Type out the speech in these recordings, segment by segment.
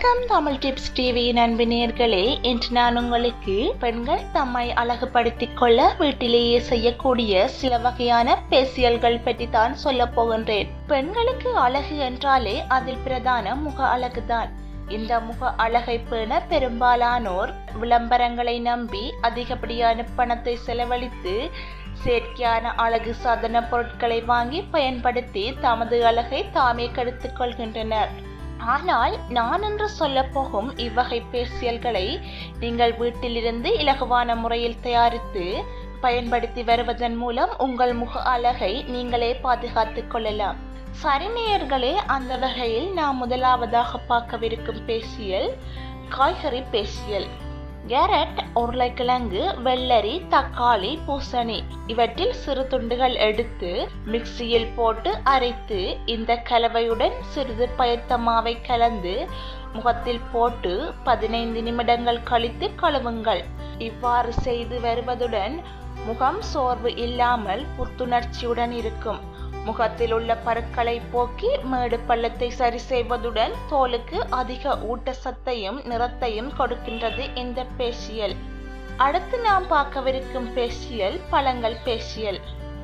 வணக்கம் Tamil tips TV நண்பு நேர்களே இன்று நான் உங்களுக்கு பெண்கள் தம்மை அழகுபடுத்திக் கொள்ள வீட்டிலேயே செய்யக்கூடிய சில வகையான பேசியல்கள் பற்றி தான் சொல்ல போகின்றேன் பெண்களுக்கு அழகு என்றாலே அதில் பிரதான முக அழகுதான் இந்த முக அழகை பேண பெரும்பாலானோர் விளம்பரங்களை நம்பி அதிகப்படியான பணத்தை செலவழித்து செயற்கையான அழகு சாதன பொருட்களை வாங்கி பயன்படுத்தி தமது அழகை தாமே கெடுத்துக் கொள்கின்றனர் ஆனால் நான் என்று சொல்ல போகும் இவ்வகை பேசியல்களை நீங்கள் வீட்டிலிருந்து இலகுவான முறையில் தயாரித்து பயன்படுத்தி வருவதன் மூலம் உங்கள் முக அழகை நீங்களே பாதுகாத்துக் கொள்ளலாம் சரிநேயர்களே அந்த வகையில் நாம் முதலாவதாக பார்க்கவிருக்கும் பேசியல் காய்கறி பேசியல் கேரட் உருளைக்கிழங்கு வெள்ளரி தக்காளி பூசணி இவற்றில் சிறு துண்டுகள் எடுத்து மிக்சியில் போட்டு அரைத்து இந்த கலவையுடன் சிறிது பயத்த மாவை கலந்து முகத்தில் போட்டு பதினைந்து நிமிடங்கள் கழித்து கழுவுங்கள் இவ்வாறு செய்து வருவதுடன் முகம் சோர்வு இல்லாமல் புத்துணர்ச்சியுடன் இருக்கும் முகத்தில் உள்ள பருக்களை போக்கி மேடு பள்ளத்தை சரி செய்வதுடன் தோலுக்கு அதிக ஊட்டச்சத்தையும் நிறத்தையும் கொடுக்கின்றது இந்த பேசியல் அடுத்து நாம் பார்க்கவிருக்கும் பேசியல் பழங்கள் பேசியல்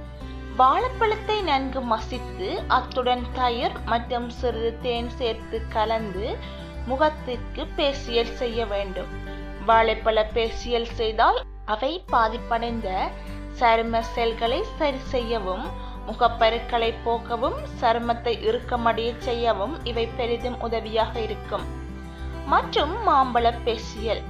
வாழைப்பழத்தை நன்கு மசித்து அத்துடன் தயிர் மற்றும் சிறிது தேன் சேர்த்து கலந்து முகத்திற்கு பேசியல் செய்ய வேண்டும் வாழைப்பழ பேசியல் செய்தால் அவை பாதிப்படைந்த சரும செல்களை சரி செய்யவும் முகப்பருக்களை போக்கவும் சருமத்தை இறுக்கமடைய செய்யவும் இவை பெரிதும் உதவியாக இருக்கும் மற்றும் மாம்பழ பேசியல்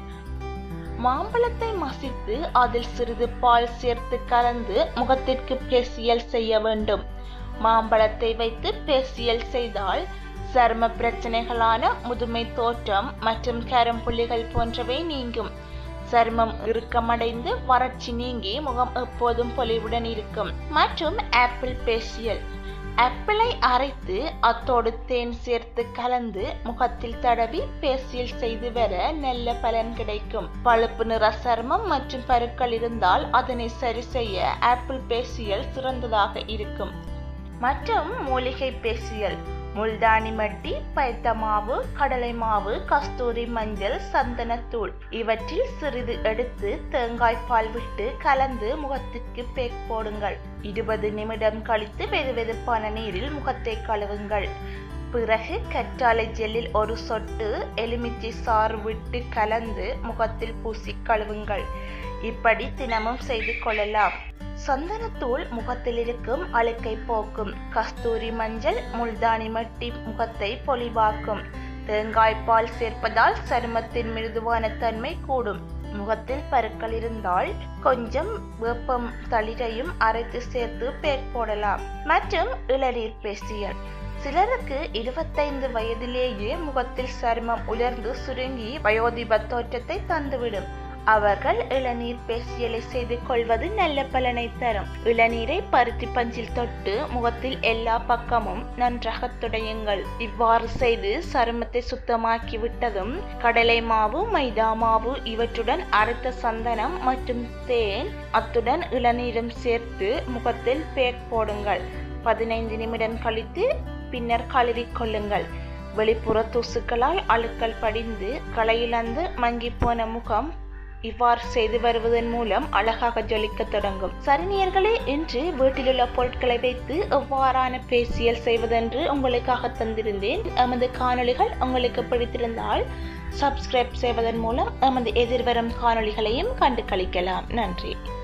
மாம்பழத்தை மசித்து அதில் சிறிது பால் சேர்த்து கலந்து முகத்திற்கு பேசியல் செய்ய வேண்டும் மாம்பழத்தை வைத்து பேசியல் செய்தால் சரும பிரச்சனைகளான முதுமை தோற்றம் மற்றும் கரும்புள்ளிகள் போன்றவை நீங்கும் சருமம் இறுக்கமடைந்து வறட்சி நீங்கி முகம் எப்போதும் பொலிவுடன் இருக்கும் மற்றும் ஆப்பிள் பேசியல் ஆப்பிளை அரைத்து அத்தோடு தேன் சேர்த்து கலந்து முகத்தில் தடவி பேசியல் செய்து வர நல்ல பலன் கிடைக்கும் பழுப்பு நிற சருமம் மற்றும் பருக்கள் இருந்தால் அதனை சரி செய்ய ஆப்பிள் பேசியல் சிறந்ததாக இருக்கும் மற்றும் மூலிகை பேசியல் முல்தானி மட்டி பயத்த மாவு கடலை மாவு கஸ்தூரி மஞ்சள் சந்தனத்தூள் இவற்றில் சிறிது எடுத்து தேங்காய் பால் விட்டு கலந்து முகத்திற்கு பேக் போடுங்கள் இருபது நிமிடம் கழித்து வெது வெதுப்பான நீரில் முகத்தை கழுவுங்கள் பிறகு கற்றாழை ஜெல்லில் ஒரு சொட்டு எலுமிச்சை சாறு விட்டு கலந்து முகத்தில் பூசி கழுவுங்கள் இப்படி தினமும் செய்து கொள்ளலாம் சந்தனத்தூள் முகத்தில் இருக்கும் அழுக்கை போக்கும் கஸ்தூரி மஞ்சள் முல்தானி மட்டி முகத்தை பொலிவாக்கும் தேங்காய் பால் சேர்ப்பதால் சருமத்தின் மிருதுவான தன்மை கூடும் முகத்தில் பருக்கள் இருந்தால் கொஞ்சம் வேப்பம் தளிரையும் அரைத்து சேர்த்து பேக் போடலாம் மற்றும் இளநீர் பேசியல் சிலருக்கு இருபத்தைந்து வயதிலேயே முகத்தில் சருமம் உலர்ந்து சுருங்கி வயோதிப தோற்றத்தை தந்துவிடும் அவர்கள் இளநீர் பேசியலை செய்து கொள்வது நல்ல பலனை தரும் இளநீரை பருத்தி பஞ்சில் தொட்டு முகத்தில் எல்லா பக்கமும் நன்றாக துடையுங்கள் இவ்வாறு செய்து சருமத்தை சுத்தமாக்கி விட்டதும் கடலை மாவு மைதா மாவு இவற்றுடன் அரைத்த சந்தனம் மற்றும் தேன் அத்துடன் இளநீரும் சேர்த்து முகத்தில் பேக் போடுங்கள் பதினைந்து நிமிடம் கழித்து பின்னர் கழுவி கொள்ளுங்கள் வெளிப்புற தூசுக்களால் அழுக்கள் படிந்து களையிழந்து மங்கி போன முகம் இவ்வாறு செய்து வருவதன் மூலம் அழகாக ஜொலிக்க தொடங்கும் சரிணியர்களே இன்று வீட்டிலுள்ள பொருட்களை வைத்து எவ்வாறான பேசியல் செய்வதென்று உங்களுக்காக தந்திருந்தேன் எமது காணொளிகள் உங்களுக்கு பிடித்திருந்தால் சப்ஸ்கிரைப் செய்வதன் மூலம் எமது எதிர்வரும் காணொளிகளையும் கண்டு கழிக்கலாம் நன்றி